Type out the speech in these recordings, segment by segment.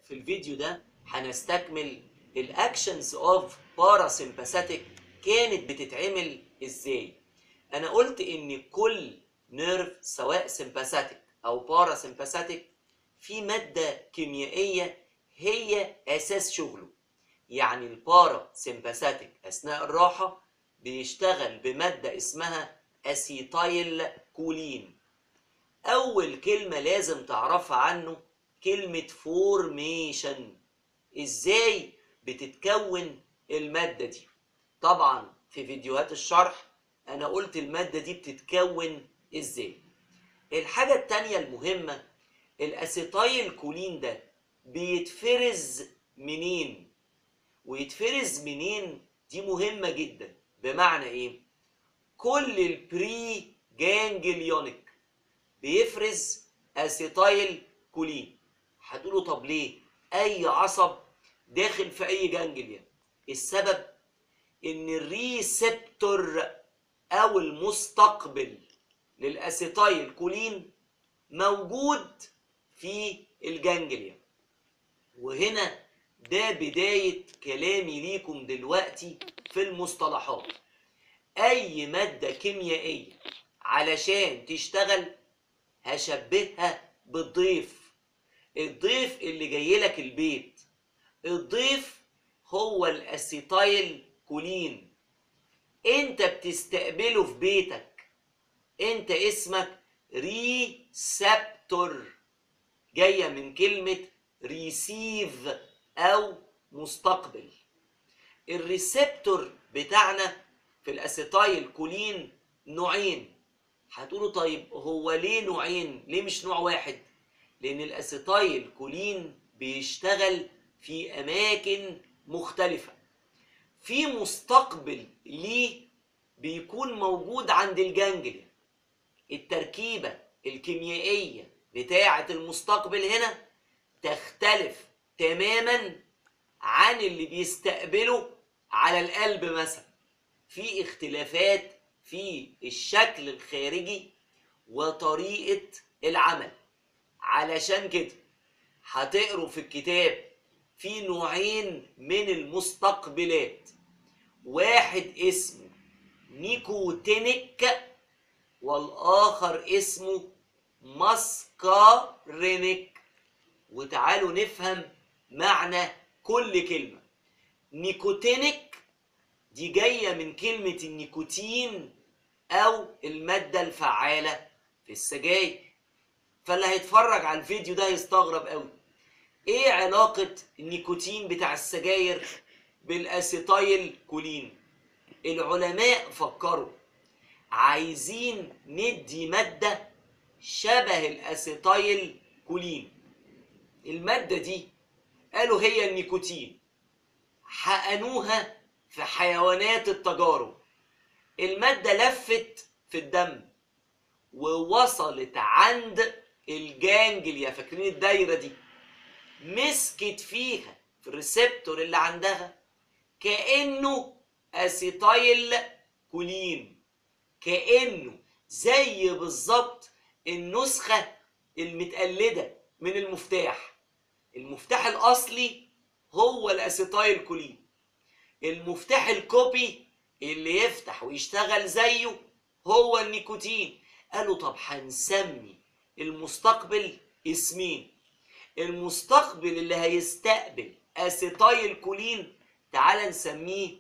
في الفيديو ده هنستكمل الاكشنز اوف باراسمباثيك كانت بتتعمل ازاي انا قلت ان كل نيرف سواء سمباثيك او باراسمباثيك في ماده كيميائيه هي اساس شغله يعني البارا سمباثيك اثناء الراحه بيشتغل بماده اسمها اسيتايل كولين اول كلمه لازم تعرفها عنه كلمه فورميشن ازاي بتتكون الماده دي طبعا في فيديوهات الشرح انا قلت الماده دي بتتكون ازاي الحاجه التانية المهمه الاسيتايل كولين ده بيتفرز منين ويتفرز منين دي مهمه جدا بمعنى ايه كل البري جانجليونيك بيفرز اسيتايل كولين هتقولوا طب ليه اي عصب داخل في اي جانجليا السبب ان الريسبتور او المستقبل للاسيتايل كولين موجود في الجانجليا وهنا ده بداية كلامي ليكم دلوقتي في المصطلحات أي مادة كيميائية علشان تشتغل هشبهها بالضيف الضيف اللي جاي لك البيت الضيف هو الاسيتايل كولين انت بتستقبله في بيتك انت اسمك ريسبتور جايه من كلمه ريسيف او مستقبل الريسبتور بتاعنا في الاسيتايل كولين نوعين هتقولوا طيب هو ليه نوعين ليه مش نوع واحد لان الاسيتايل كولين بيشتغل في اماكن مختلفه في مستقبل ليه بيكون موجود عند الجانجليا التركيبه الكيميائيه بتاعه المستقبل هنا تختلف تماما عن اللي بيستقبله على القلب مثلا في اختلافات في الشكل الخارجي وطريقه العمل علشان كده هتقروا في الكتاب في نوعين من المستقبلات واحد اسمه نيكوتينيك والاخر اسمه ماسكارينيك وتعالوا نفهم معنى كل كلمه نيكوتينيك دي جايه من كلمه النيكوتين او الماده الفعاله في السجاير فاللي هيتفرج على الفيديو ده هيستغرب قوي ايه علاقة النيكوتين بتاع السجاير بالاسيتايل كولين العلماء فكروا عايزين ندي مادة شبه الاسيتايل كولين المادة دي قالوا هي النيكوتين حقنوها في حيوانات التجارب المادة لفت في الدم ووصلت عند الجانجليا فاكرين الدايرة دي مسكت فيها في الريسبتور اللي عندها كأنه اسيتايل كولين كأنه زي بالظبط النسخة المتقلدة من المفتاح المفتاح الأصلي هو الاسيتايل كولين المفتاح الكوبي اللي يفتح ويشتغل زيه هو النيكوتين قالوا طب هنسمي المستقبل اسمين المستقبل اللي هيستقبل اسيتايل كولين تعال نسميه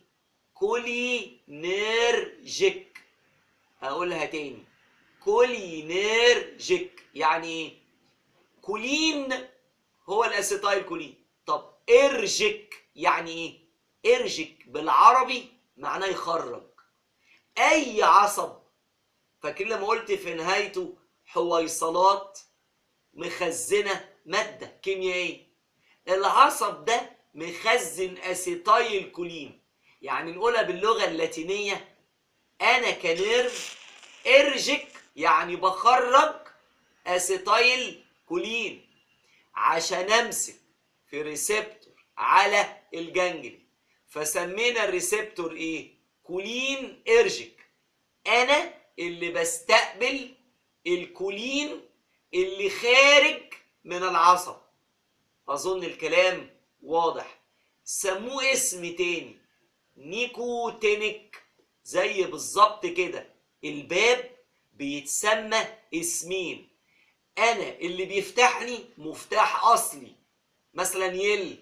كولينيرجيك هقولها تاني كولينيرجيك يعني ايه كولين هو الاسيتايل كولين طب ارجيك يعني ايه ارجيك بالعربي معناه يخرج اي عصب فاكرين لما قلت في نهايته حويصلات مخزنه ماده كيميائيه العصب ده مخزن اسيتايل كولين يعني نقولها باللغه اللاتينيه انا كنيرف ارجك يعني بخرج اسيتايل كولين عشان امسك في ريسبتور على الجنجل فسمينا الريسبتور ايه كولين ارجك انا اللي بستقبل الكولين اللي خارج من العصب اظن الكلام واضح سموه اسم تاني نيكوتينيك زي بالظبط كده الباب بيتسمى اسمين انا اللي بيفتحني مفتاح اصلي مثلا يل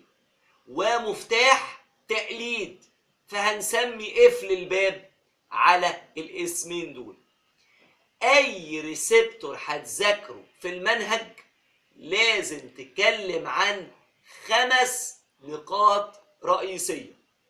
ومفتاح تقليد فهنسمي قفل الباب على الاسمين دول اي ريسبتور هتذاكره في المنهج لازم تتكلم عن خمس نقاط رئيسيه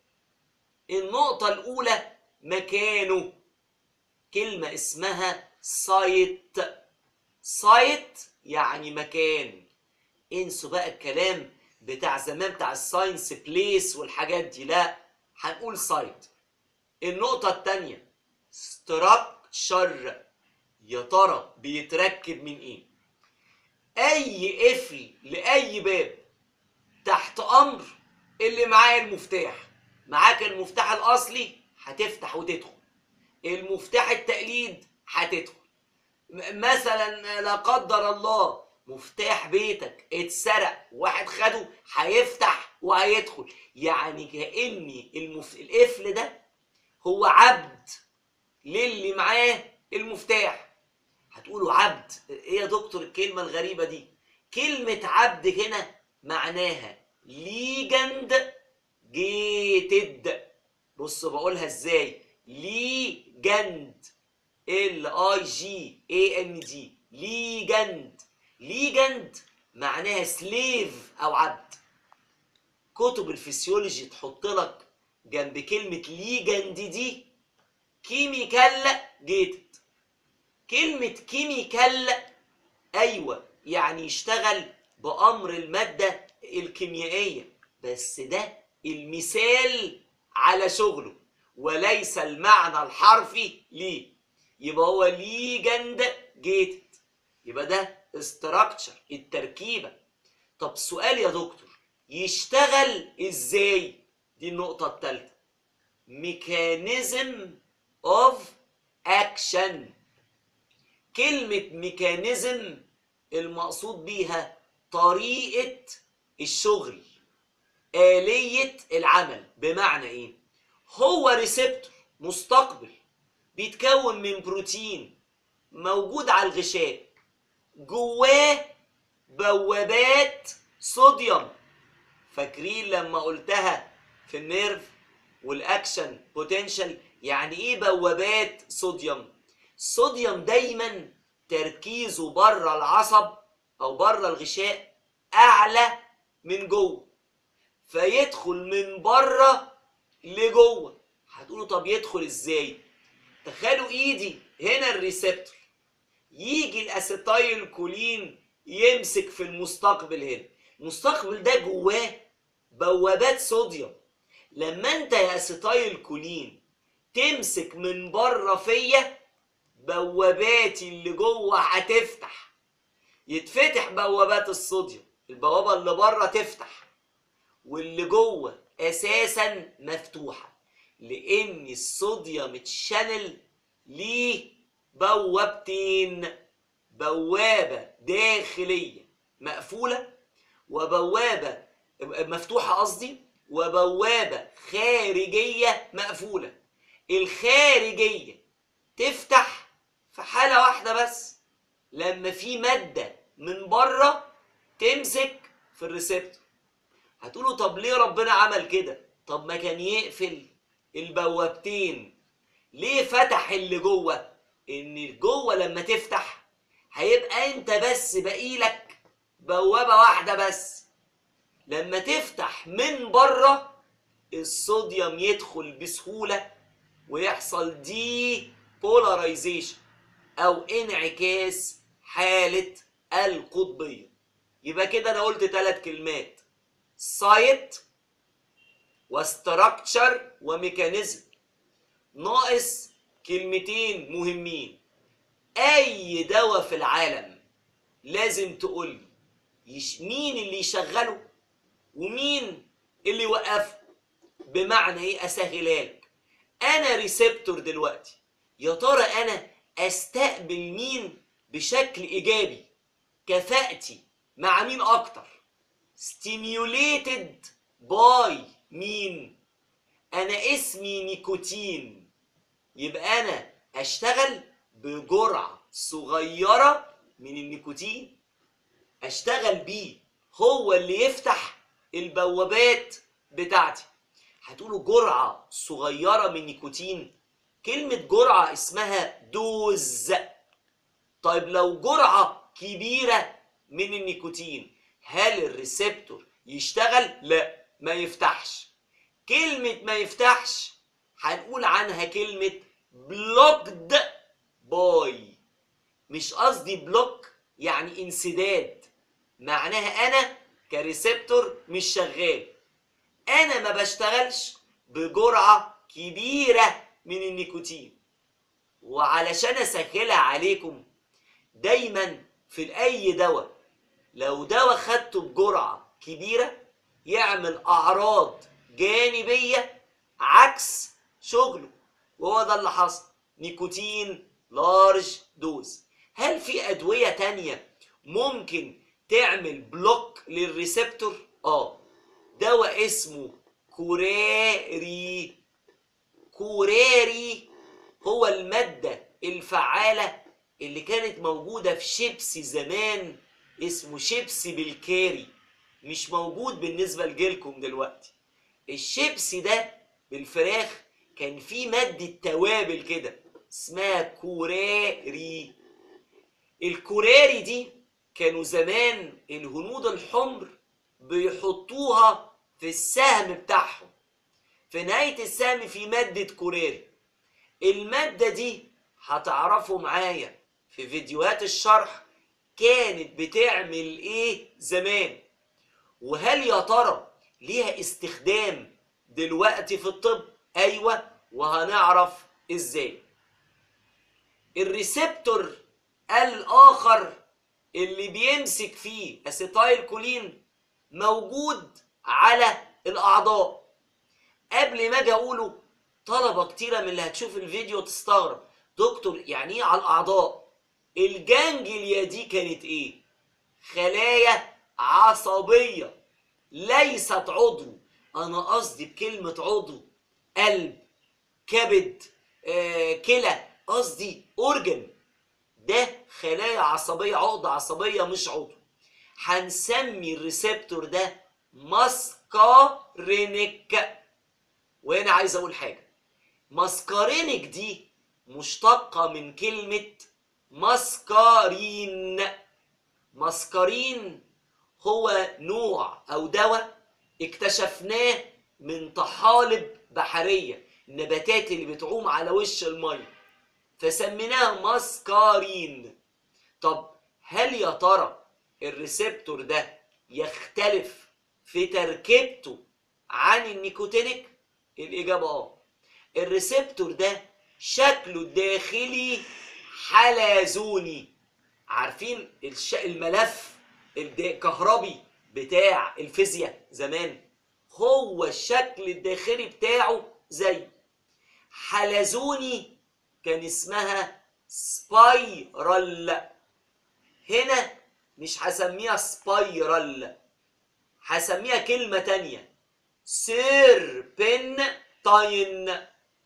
النقطه الاولى مكانه كلمه اسمها سايت سايت يعني مكان انسوا بقى الكلام بتاع زمان بتاع الساينس بليس والحاجات دي لا هنقول سايت النقطة التانية ستراكشر يا ترى بيتركب من ايه اي قفل لاي باب تحت امر اللي معاه المفتاح معاك المفتاح الاصلي هتفتح وتدخل المفتاح التقليد هتدخل م- مثلا لا قدر الله مفتاح بيتك اتسرق واحد خده هيفتح وهيدخل يعني كأني المف... القفل ده هو عبد للي معاه المفتاح هتقولوا عبد ايه يا دكتور الكلمة الغريبة دي كلمة عبد هنا معناها ليجند جيتد بص بقولها ازاي ليجند ال اي جي اي ان دي ليجند ليجند معناها سليف او عبد كتب الفسيولوجي تحط لك جنب كلمة ليجند دي كيميكال جيتد كلمة كيميكال أيوة يعني يشتغل بأمر المادة الكيميائية بس ده المثال على شغله وليس المعنى الحرفي ليه يبقى هو ليجند جيتد يبقى ده استراكشر التركيبة طب سؤال يا دكتور يشتغل ازاي دي النقطة الثالثة ميكانيزم اوف اكشن كلمة ميكانيزم المقصود بيها طريقة الشغل آلية العمل بمعنى ايه هو ريسبتور مستقبل بيتكون من بروتين موجود على الغشاء جواه بوابات صوديوم فاكرين لما قلتها في النيرف والاكشن بوتنشال يعني ايه بوابات صوديوم الصوديوم دايما تركيزه بره العصب او بره الغشاء اعلى من جوه فيدخل من بره لجوه هتقولوا طب يدخل ازاي تخيلوا ايدي هنا الريسبتور يجي الاسيتايل كولين يمسك في المستقبل هنا المستقبل ده جواه بوابات صوديوم لما انت يا اسيتايل كولين تمسك من بره فيا بواباتي اللي جوه هتفتح يتفتح بوابات الصوديوم البوابه اللي بره تفتح واللي جوه اساسا مفتوحه لان الصوديوم اتشانل ليه بوابتين بوابه داخليه مقفوله وبوابه مفتوحه قصدي وبوابه خارجيه مقفوله الخارجيه تفتح في حاله واحده بس لما في ماده من بره تمسك في الريسبتور هتقولوا طب ليه ربنا عمل كده طب ما كان يقفل البوابتين ليه فتح اللي جوه ان جوه لما تفتح هيبقى انت بس باقيلك بوابه واحده بس لما تفتح من بره الصوديوم يدخل بسهوله ويحصل دي بولاريزيشن او انعكاس حاله القطبيه يبقى كده انا قلت ثلاث كلمات سايت وستراكشر وميكانيزم ناقص كلمتين مهمين اي دواء في العالم لازم تقول لي يش- مين اللي يشغله ومين اللي يوقفه بمعنى ايه اسهلها لك انا ريسبتور دلوقتي يا ترى انا استقبل مين بشكل ايجابي كفاءتي مع مين اكتر stimulated by مين انا اسمي نيكوتين يبقى انا اشتغل بجرعه صغيره من النيكوتين اشتغل بيه هو اللي يفتح البوابات بتاعتي هتقولوا جرعه صغيره من نيكوتين كلمه جرعه اسمها دوز طيب لو جرعه كبيره من النيكوتين هل الريسبتور يشتغل لا ما يفتحش كلمة ما يفتحش هنقول عنها كلمة بلوكد باي مش قصدي بلوك يعني انسداد معناها انا كريسبتور مش شغال انا ما بشتغلش بجرعة كبيرة من النيكوتين وعلشان اسهلها عليكم دايما في اي دواء لو دواء خدته بجرعة كبيرة يعمل اعراض جانبية عكس شغله وهو ده اللي حصل نيكوتين لارج دوز هل في أدوية تانية ممكن تعمل بلوك للريسبتور؟ اه دواء اسمه كوراري كوراري هو المادة الفعالة اللي كانت موجودة في شيبسي زمان اسمه شيبسي بالكاري مش موجود بالنسبة لجيلكم دلوقتي الشيبسي ده بالفراخ كان فيه مادة توابل كده اسمها كوراري الكوراري دي كانوا زمان الهنود الحمر بيحطوها في السهم بتاعهم في نهاية السهم في مادة كوراري المادة دي هتعرفوا معايا في فيديوهات الشرح كانت بتعمل ايه زمان وهل يا ترى ليها استخدام دلوقتي في الطب ايوه وهنعرف ازاي الريسبتور الاخر اللي بيمسك فيه اسيتايل كولين موجود على الاعضاء قبل ما اجي اقوله طلبه كتيره من اللي هتشوف الفيديو تستغرب دكتور يعني ايه على الاعضاء الجانجليا دي كانت ايه خلايا عصبيه ليست عضو انا قصدي بكلمه عضو قلب كبد آه، كلى قصدي اورجن ده خلايا عصبيه عقده عصبيه مش عضو هنسمي الريسبتور ده ماسكارينيك وهنا عايز اقول حاجه ماسكارينيك دي مشتقه من كلمه ماسكارين ماسكارين هو نوع او دواء اكتشفناه من طحالب بحريه النباتات اللي بتعوم على وش الميه فسميناها ماسكارين طب هل يا ترى الريسبتور ده يختلف في تركيبته عن النيكوتينيك الاجابه اه الريسبتور ده شكله الداخلي حلزوني عارفين الش... الملف الكهربي بتاع الفيزياء زمان هو الشكل الداخلي بتاعه زي حلزوني كان اسمها سبايرال هنا مش هسميها سبايرال هسميها كلمة تانية سيربنتاين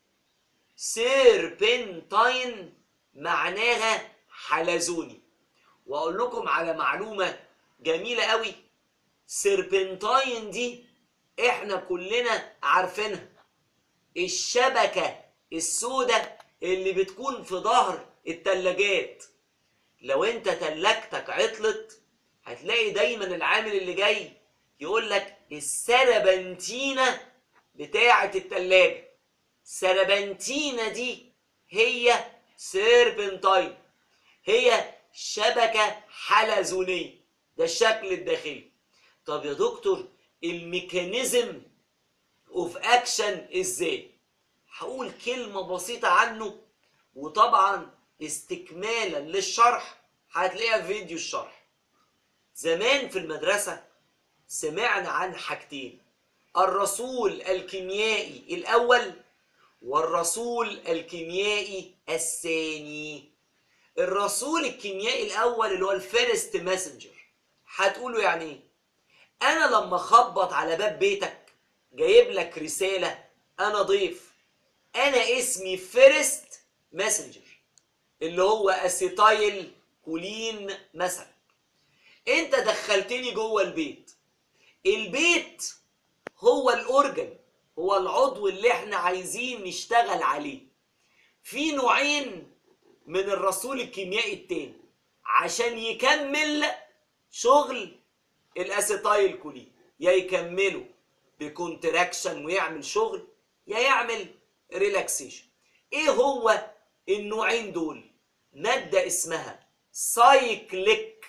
سيربنتاين معناها حلزوني واقول لكم على معلومة جميلة قوي سيربنتاين دي احنا كلنا عارفينها الشبكة السوداء اللي بتكون في ظهر التلاجات لو انت تلاجتك عطلت هتلاقي دايما العامل اللي جاي يقول لك السربنتينة بتاعة التلاجة السربنتينة دي هي سيربنتاين هي شبكة حلزونية ده الشكل الداخلي طب يا دكتور الميكانيزم اوف اكشن ازاي هقول كلمة بسيطة عنه وطبعا استكمالا للشرح هتلاقيها في فيديو الشرح زمان في المدرسة سمعنا عن حاجتين الرسول الكيميائي الأول والرسول الكيميائي الثاني الرسول الكيميائي الأول اللي هو الفيرست ماسنجر هتقولوا يعني ايه انا لما اخبط على باب بيتك جايب لك رساله انا ضيف انا اسمي فيرست ماسنجر اللي هو اسيتايل كولين مثلا انت دخلتني جوه البيت البيت هو الاورجن هو العضو اللي احنا عايزين نشتغل عليه في نوعين من الرسول الكيميائي التاني عشان يكمل شغل الاسيتايل كولين يا يكمله بكونتراكشن ويعمل شغل يا يعمل ريلاكسيشن ايه هو النوعين دول مادة اسمها سايكليك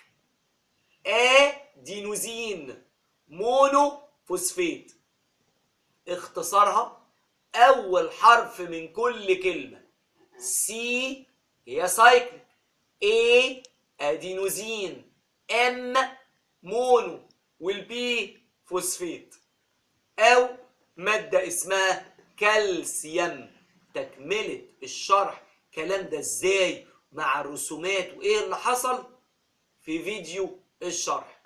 ادينوزين مونو فوسفيت اختصارها اول حرف من كل كلمة سي هي سايكليك A ادينوزين M مونو والبي فوسفيت او مادة اسمها كالسيوم تكملة الشرح الكلام ده ازاي مع الرسومات وايه اللي حصل في فيديو الشرح